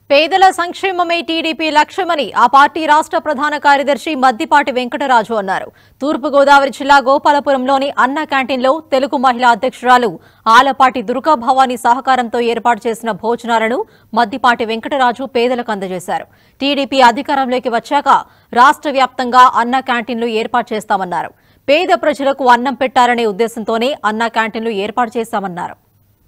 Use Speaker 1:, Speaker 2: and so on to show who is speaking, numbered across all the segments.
Speaker 1: పేదల సంక్షేమమే టీడీపీ లక్ష్యమని ఆ పార్టీ రాష్ట్ర ప్రధాన కార్యదర్శి మద్దిపాటి వెంకటరాజు అన్నారు తూర్పుగోదావరి జిల్లా గోపాలపురంలోని అన్న క్యాంటీన్లో తెలుగు మహిళా అధ్యక్షురాలు ఆలపాటి దుర్గా భవానీ సహకారంతో ఏర్పాటు చేసిన భోజనాలను మద్దిపాటి వెంకటరాజు పేదలకు అందజేశారు టీడీపీ అధికారంలోకి వచ్చాక రాష్ట్ర వ్యాప్తంగా అన్న క్యాంటీన్లు ఏర్పాటు చేస్తామన్నారు పేద ప్రజలకు అన్నం పెట్టాలనే ఉద్దేశంతోనే అన్న క్యాంటీన్లు ఏర్పాటు చేశామన్నారు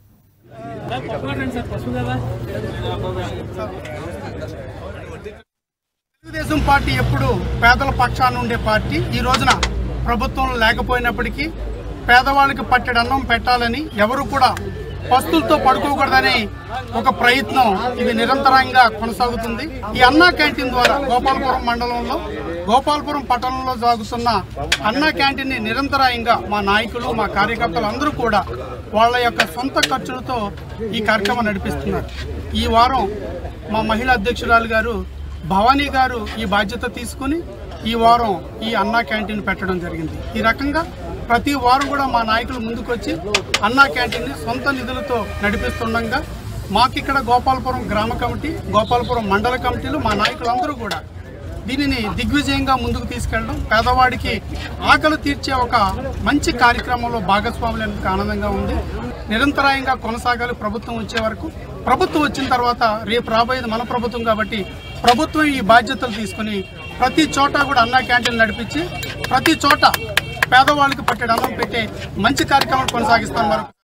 Speaker 2: తెలుగుదేశం పార్టీ ఎప్పుడు పేదల పక్షాన ఉండే పార్టీ ఈ రోజున ప్రభుత్వం లేకపోయినప్పటికీ పేదవాళ్ళకి పట్టెడు అన్నం పెట్టాలని ఎవరు కూడా పస్తులతో పడుకోకూడదనే ఒక ప్రయత్నం ఇది నిరంతరంగా కొనసాగుతుంది ఈ అన్నా క్యాంటీన్ ద్వారా గోపాలపురం మండలంలో గోపాలపురం పట్టణంలో సాగుతున్న అన్నా క్యాంటీన్ ని నిరంతరాయంగా మా నాయకులు మా కార్యకర్తలు అందరూ కూడా వాళ్ళ యొక్క సొంత ఖర్చులతో ఈ కార్యక్రమం నడిపిస్తున్నారు ఈ వారం మా మహిళా అధ్యక్షురాలు గారు భవానీ గారు ఈ బాధ్యత తీసుకుని ఈ వారం ఈ అన్నా క్యాంటీన్ పెట్టడం జరిగింది ఈ రకంగా ప్రతి వారం కూడా మా నాయకులు ముందుకొచ్చి అన్నా క్యాంటీన్ని సొంత నిధులతో నడిపిస్తుండగా మాకు ఇక్కడ గోపాలపురం గ్రామ కమిటీ గోపాలపురం మండల కమిటీలు మా నాయకులందరూ కూడా దీనిని దిగ్విజయంగా ముందుకు తీసుకెళ్ళడం పేదవాడికి ఆకలి తీర్చే ఒక మంచి కార్యక్రమంలో భాగస్వాములు ఆనందంగా ఉంది నిరంతరాయంగా కొనసాగాలి ప్రభుత్వం వచ్చే వరకు ప్రభుత్వం వచ్చిన తర్వాత రేపు రాబోయేది మన ప్రభుత్వం కాబట్టి ప్రభుత్వం ఈ బాధ్యతలు తీసుకుని ప్రతి చోట కూడా అన్నా క్యాంటీన్ నడిపించి ప్రతి చోట పేదవాళ్ళకి పట్టెడు అన్నం పెట్టే మంచి కార్యక్రమాలు కొనసాగిస్తాం మరొక